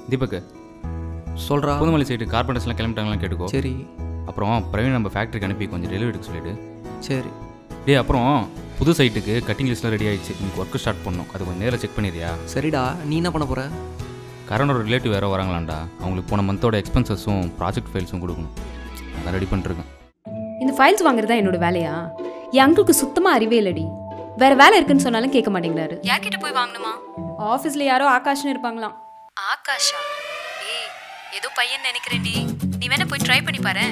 தீபக் சொல்கிறா புதுமலை சைட்டு கார்பெண்டர்ஸ்லாம் கிளம்பிட்டாங்களாம் கேட்டுக்கோ சரி அப்புறம் பிரவீன் நம்ம ஃபேக்ட்ரிக்கு அனுப்பி கொஞ்சம் டெலிவரி எடுக்க சொல்லிடு சரி டேய் அப்புறம் புது சைட்டுக்கு கட்டிங் லிஸ்ட்லாம் ரெடி ஆயிடுச்சு இன்னைக்கு ஒர்க்கு ஸ்டார்ட் பண்ணணும் அது கொஞ்சம் நேரில் செக் பண்ணிடுறியா சரிடா நீ என்ன பண்ண போற கரண்டோட ரிலேட்டிவ் வேறு வராங்களாண்டா அவங்களுக்கு போன மந்தோட எக்ஸ்பென்சஸும் ப்ராஜெக்ட் ஃபைல்ஸும் கொடுக்கணும் அதான் ரெடி பண்ணிருக்கேன் இந்த ஃபைல்ஸ் வாங்குறது தான் என்னோட வேலையா என் அங்கிளுக்கு சுத்தமா அறிவே இல்லடி வேற வேலை இருக்குன்னு சொன்னாலும் கேட்க மாட்டேங்கிறாரு யார்கிட்ட போய் வாங்கணுமா ஆஃபீஸ்ல யாரோ ஆகாஷ்னு இருப்பாங்களாம் ஆகாஷா ஏய் ஏதோ பையன் நினைக்கிறேன்டி நீ வேணா போய் ட்ரை பண்ணி பாரு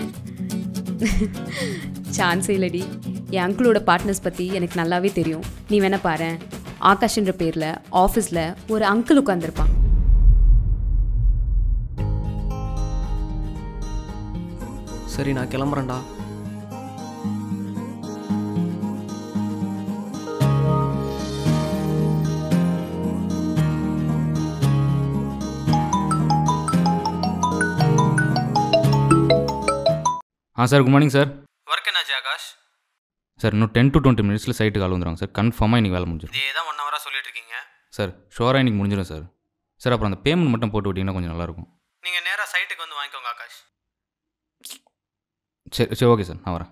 சான்ஸே இல்லடி என் அங்கிளோட பார்ட்னர்ஸ் பத்தி எனக்கு நல்லாவே தெரியும் நீ வேணா பாரு ஆகாஷ்ன்ற பேர்ல ஆஃபீஸ்ல ஒரு அங்கிள் உட்காந்துருப்பான் சரி நான் கிளம்புறேன்டா ஆ sir good morning sir work என்னாச்சு ஆகாஷ் சார் இன்னும் டென் டு டுவெண்ட்டி மினிட்ஸில் சைட்டுக்கு ஆள் வந்துடுவாங்க சார் கன்ஃபார்மாக இன்னைக்கு வேலை முடிஞ்சிடும் இதே தான் ஒன் ஹவராக சொல்லிட்டு இருக்கீங்க சார் ஷோராக இன்னைக்கு முடிஞ்சிடும் சார் சார் அப்புறம் அந்த பேமெண்ட் மட்டும் போட்டு விட்டிங்கன்னா கொஞ்சம் நல்லாயிருக்கும் நீங்கள் நேராக சைட்டுக்கு வந்து வாங்கிக்கோங்க ஆகாஷ் சரி சரி ஓகே சார் நான் வரேன்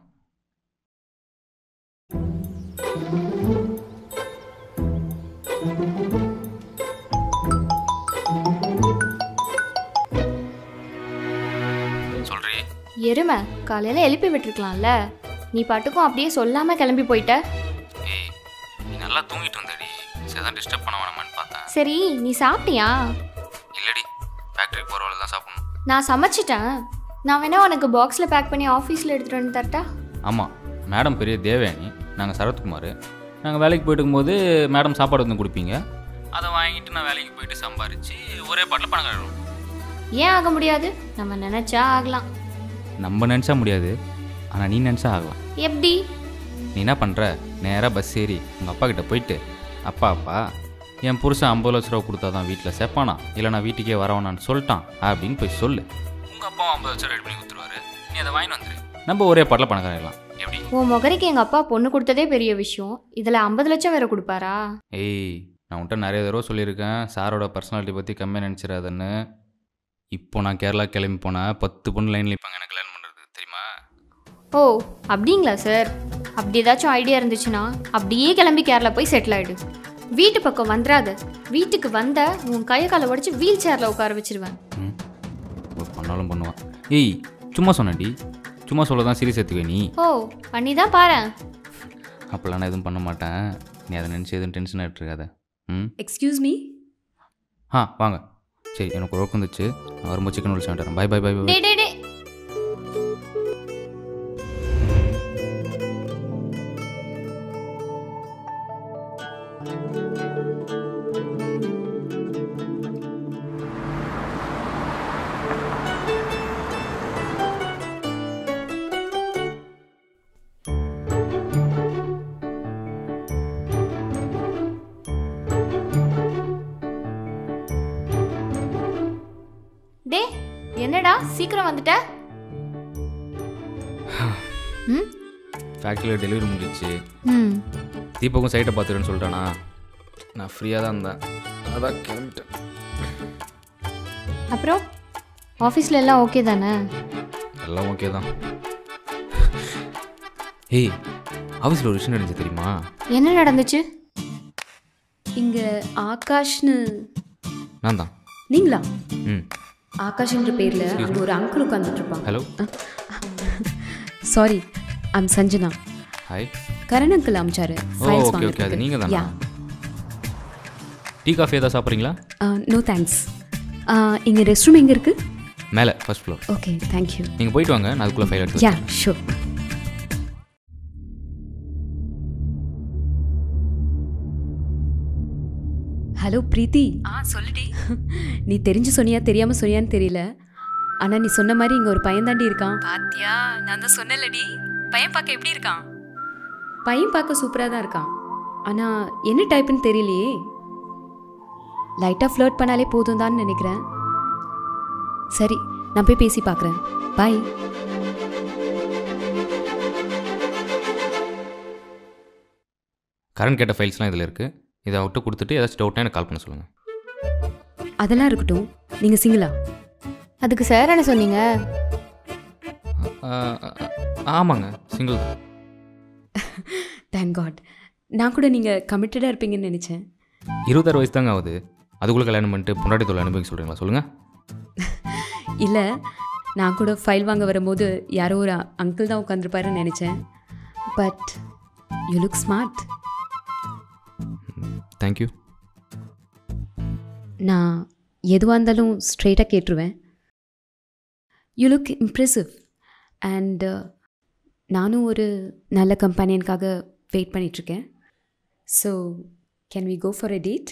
சொல்றீ எருமை காலையில் எழுப்பி விட்டுருக்கலாம்ல நீ பாட்டுக்கும் அப்படியே சொல்லாமல் கிளம்பி போயிட்ட ஏய் நீ நல்லா தூங்கிட்டு வந்தடி சரி அதான் டிஸ்டர்ப் பண்ண வேணாமான்னு பார்த்தேன் சரி நீ சாப்பிட்டியா இல்லடி ஃபேக்ட்ரிக்கு போகிற வேலை தான் சாப்பிடணும் நான் சமைச்சிட்டேன் நான் வேணா உனக்கு பாக்ஸில் பேக் பண்ணி ஆஃபீஸில் எடுத்துகிட்டு வந்து தரட்டா ஆமாம் மேடம் பெரிய தேவயானி நாங்கள் சரத்குமார் நாங்கள் வேலைக்கு போயிட்டு இருக்கும்போது மேடம் சாப்பாடு வந்து கொடுப்பீங்க அதை வாங்கிட்டு நான் வேலைக்கு போயிட்டு சம்பாரிச்சு ஒரே பாட்டில் பணம் கழுவும் ஏன் ஆக முடியாது நம்ம நினச்சா ஆகலாம் நம்ம நினச்சா முடியாது ஆனால் நீ நினச்சா ஆகலாம் எப்படி நீ என்ன பண்ணுற நேராக பஸ் ஏறி உங்கள் அப்பா கிட்ட போயிட்டு அப்பா அப்பா என் புருஷன் ஐம்பது லட்ச ரூபா கொடுத்தா தான் வீட்டில் சேர்ப்பானா இல்லை நான் வீட்டுக்கே வரவேணான்னு சொல்லிட்டான் அப்படின்னு போய் சொல்லு உங்கள் அப்பா ஐம்பது லட்சம் ரெடி பண்ணி கொடுத்துருவாரு நீ அதை வாங்கிட்டு வந்துரு நம்ம ஒரே பாட்டில் பணம் கழிக்கலாம் எப்படி உன் முகரைக்கு எங்கள் அப்பா பொண்ணு கொடுத்ததே பெரிய விஷயம் இதில் ஐம்பது லட்சம் வேற கொடுப்பாரா ஏய் நான் உன்கிட்ட நிறைய தடவை சொல்லியிருக்கேன் சாரோட பர்சனாலிட்டி பற்றி கம்மியாக நினச்சிடாதன்னு இப்போ நான் கேரளா கிளம்பி போனேன் பத்து பொண்ணு லைனில் இருப்பாங்க எனக்கு கல்யாணம் பண்ணுறது தெரியுமா ஓ அப்படிங்களா சார் அப்படி ஏதாச்சும் ஐடியா இருந்துச்சுன்னா அப்படியே கிளம்பி கேரளா போய் செட்டில் ஆயிடு வீட்டு பக்கம் வந்துடாத வீட்டுக்கு வந்த உன் கையை காலை உடச்சி வீல் சேரில் உட்கார வச்சிருவேன் ம் ஒரு பண்ணாலும் பண்ணுவான் ஏய் சும்மா சொன்னேன்டி சும்மா சொல்ல தான் சீரியஸ் எடுத்துக்குவே நீ ஓ பண்ணி தான் பாரேன் அப்போல்லாம் நான் எதுவும் பண்ண மாட்டேன் நீ அதை நினச்சி எதுவும் டென்ஷன் ஆகிட்டுருக்காத ம் எக்ஸ்கியூஸ் மீ ஆ வாங்க சரி எனக்கு ஒர்க் வந்துச்சு நான் வரும்போது சிக்கன் நூல்ஸ் வாங்கிட்டு வரேன் பை பை பை பை டே டே டே டே என்னடா சீக்கிரம் வந்துட்ட ம் ஃபேக்ட்ரியில் டெலிவரி முடிஞ்சிச்சு ம் தீபக்கும் சைட்டை பார்த்துருன்னு சொல்லிட்டானா நான் ஃப்ரீயாக தான் இருந்தேன் அதான் கிளம்பிட்டேன் அப்புறம் ஆஃபீஸில் எல்லாம் ஓகே தானே எல்லாம் ஓகே தான் ஏய் ஆஃபீஸில் ஒரு விஷயம் நடந்துச்சு தெரியுமா என்ன நடந்துச்சு இங்க ஆகாஷ்னு நான் தான் நீங்களா ம் ஆகாஷ்ன்ற பேர்ல அங்க ஒரு அங்கிள் உட்காந்துட்டு இருப்பாங்க hello sorry I'm Sanjana hi Karan uncle அமிச்சாரு ஓ ஓகே ஓகே அது நீங்கள் தானா டீ காஃபி ஏதாவது சாப்பிட்றீங்களா நோ தேங்க்ஸ் இங்க ரெஸ்ட் ரூம் எங்க இருக்கு மேலே ஃபர்ஸ்ட் ஃப்ளோர் ஓகே தேங்க்யூ நீங்கள் போயிட்டு வாங்க நான் அதுக்குள்ளே ஃபைல் எடுத்து யா ஷூர் ஹலோ பிரீத்தி ஆ சொல்லுடி நீ தெரிஞ்சு சொன்னியா தெரியாம சொன்னியான்னு தெரியல ஆனா நீ சொன்ன மாதிரி இங்க ஒரு பையன் தாண்டி இருக்கான் பாத்தியா நான் தான் சொன்னலடி பையன் பார்க்க எப்படி இருக்கான் பையன் பார்க்க சூப்பரா தான் இருக்கான் ஆனா என்ன டைப்னு தெரியலையே லைட்டா ஃப்ளர்ட் பண்ணாலே போதும் தான் நினைக்கிறேன் சரி நான் போய் பேசி பார்க்குறேன் பாய் கரண்ட் கேட்ட ஃபைல்ஸ்லாம் இதில் இருக்குது இதை விட்டு கொடுத்துட்டு ஏதாச்சும் டவுட்னா எனக்கு கால் பண்ண சொல்லுங்கள் அதெல்லாம் இருக்கட்டும் நீங்கள் சிங்கிளா அதுக்கு சார் என்ன சொன்னீங்க ஆமாங்க சிங்கிள் தான் தேங்க் காட் நான் கூட நீங்கள் கமிட்டடாக இருப்பீங்கன்னு நினச்சேன் இருபத்தாறு வயசு தாங்க ஆகுது அதுக்குள்ளே கல்யாணம் பண்ணிட்டு பொண்டாட்டி தொழில் அனுபவிக்க சொல்கிறீங்களா சொல்லுங்கள் இல்லை நான் கூட ஃபைல் வாங்க வரும்போது யாரோ ஒரு அங்கிள் தான் உட்காந்துருப்பாருன்னு நினச்சேன் but you look smart thank you நான் எதுவாக இருந்தாலும் ஸ்ட்ரெயிட்டாக கேட்டுருவேன் யூ லுக் இம்ப்ரெசிவ் அண்ட் நானும் ஒரு நல்ல கம்பெனியனுக்காக வெயிட் பண்ணிகிட்ருக்கேன் so can we go for a date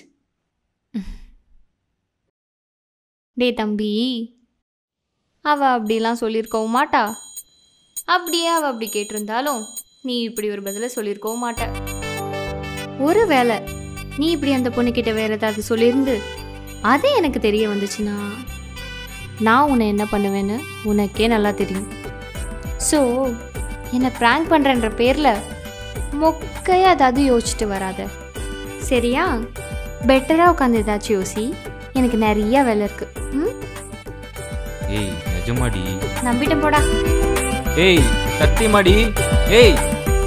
டேய் தம்பி அவ அப்படிலாம் சொல்லியிருக்கவும் மாட்டா அப்படியே அவ அப்படி கேட்டிருந்தாலும் நீ இப்படி ஒரு பதிலை சொல்லியிருக்கவும் மாட்ட ஒரு வேளை நீ இப்படி அந்த பொண்ணுக்கிட்ட வேற ஏதாவது சொல்லியிருந்து அதே எனக்கு தெரிய வந்துச்சுன்னா நான் உன்னை என்ன பண்ணுவேன்னு உனக்கே நல்லா தெரியும் ஸோ என்னை ப்ராங்க் பண்ணுறன்ற பேரில் மொக்கையா ஏதாவது யோசிச்சுட்டு வராத சரியா பெட்டராக உட்காந்து ஏதாச்சும் யோசி எனக்கு நிறைய வேலை இருக்கு ம் ஏய் நிஜமாடி நம்பிட்டேன் போடா ஏய் சத்தியமாடி ஏய்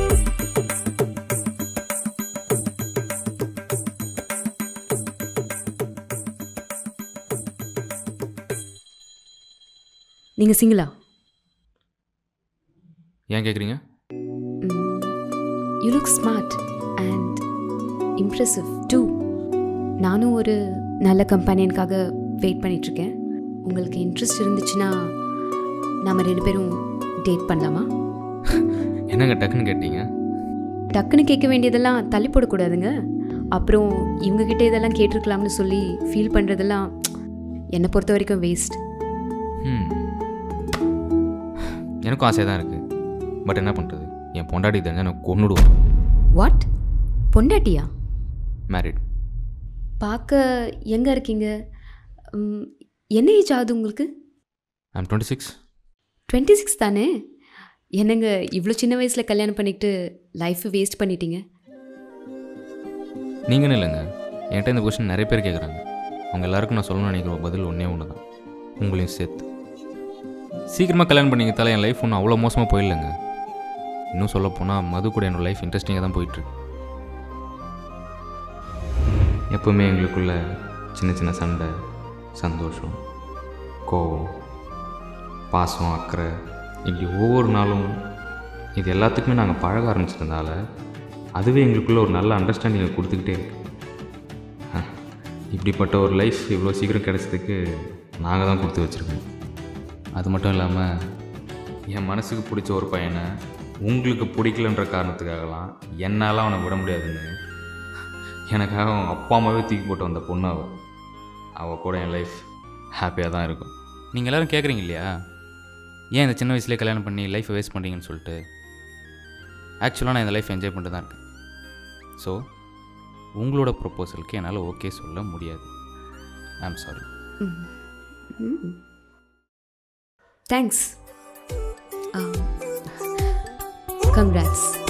நீங்கள் சிங்கிளா ஏன் கேட்குறீங்க you look smart and impressive too நானும் ஒரு நல்ல கம்பெனியனுக்காக வெயிட் பண்ணிகிட்ருக்கேன் உங்களுக்கு இன்ட்ரெஸ்ட் இருந்துச்சுன்னா நாம் ரெண்டு பேரும் டேட் பண்ணலாமா என்னங்க டக்குன்னு கேட்டீங்க டக்குன்னு கேட்க வேண்டியதெல்லாம் தள்ளி போடக்கூடாதுங்க அப்புறம் இவங்ககிட்ட இதெல்லாம் கேட்டிருக்கலாம்னு சொல்லி ஃபீல் பண்ணுறதெல்லாம் என்னை பொறுத்த வரைக்கும் வேஸ்ட் ம் எனக்கும் ஆசையாக தான் இருக்குது பட் என்ன பண்ணுறது என் பொண்டாட்டி தெரிஞ்சா நான் கொன்னுடுவோம் வாட் பொண்டாட்டியா மேரிட் பார்க்க எங்கே இருக்கீங்க ம், என்ன ஏஜ் ஆகுது உங்களுக்கு I'm twenty six twenty six தானே என்னங்க இவ்வளோ சின்ன வயசில் கல்யாணம் பண்ணிட்டு லைஃப்பை வேஸ்ட் பண்ணிட்டீங்க நீங்கன்னு இல்லைங்க என்கிட்ட இந்த கொஷின் நிறைய பேர் கேட்குறாங்க அவங்க எல்லாருக்கும் நான் சொல்லணும்னு நினைக்கிற பதில் ஒன்றே ஒன்று தான் உங்களையும் சேர்த்து சீக்கிரமாக கல்யாணம் பண்ணிக்கிட்டால என் லைஃப் ஒன்றும் அவ்வளோ மோசமாக போயிடலங்க இன்னும் சொல்லப்போனால் மது கூட என்னோட லைஃப் இன்ட்ரெஸ்டிங்காக தான் போயிட்டுருக்கு எப்போவுமே எங்களுக்குள்ள சின்ன சின்ன சண்டை சந்தோஷம் கோவம் பாசம் அக்கறை இப்படி ஒவ்வொரு நாளும் இது எல்லாத்துக்குமே நாங்கள் பழக ஆரம்பிச்சதுனால அதுவே எங்களுக்குள்ள ஒரு நல்ல அண்டர்ஸ்டாண்டிங்கை கொடுத்துக்கிட்டே இருக்கு அஹ், இப்படிப்பட்ட ஒரு லைஃப் இவ்வளோ சீக்கிரம் கிடைச்சதுக்கு நாங்கள் தான் கொடுத்து வச்சுருக்கோம் அது மட்டும் இல்லாமல் என் மனசுக்கு பிடிச்ச ஒரு பையனை உங்களுக்கு பிடிக்கலன்ற காரணத்துக்காகலாம் என்னால் அவனை விட முடியாதுன்னு எனக்காக அவங்க அப்பா அம்மாவே தூக்கி போட்டு வந்த பொண்ணு அவள் அவள் கூட என் லைஃப் ஹாப்பியாக தான் இருக்கும் நீங்கள் எல்லோரும் கேட்குறீங்க இல்லையா ஏன் இந்த சின்ன வயசுலேயே கல்யாணம் பண்ணி லைஃப்பை வேஸ்ட் பண்ணுறீங்கன்னு சொல்லிட்டு ஆக்சுவலாக நான் இந்த லைஃப் என்ஜாய் பண்ணிட்டு தான் இருக்கேன் ஸோ உங்களோட ப்ரொப்போசலுக்கு என்னால் ஓகே சொல்ல முடியாது ஐ ஆம் சாரி தேங்க்ஸ் கங்க்ராட்ஸ்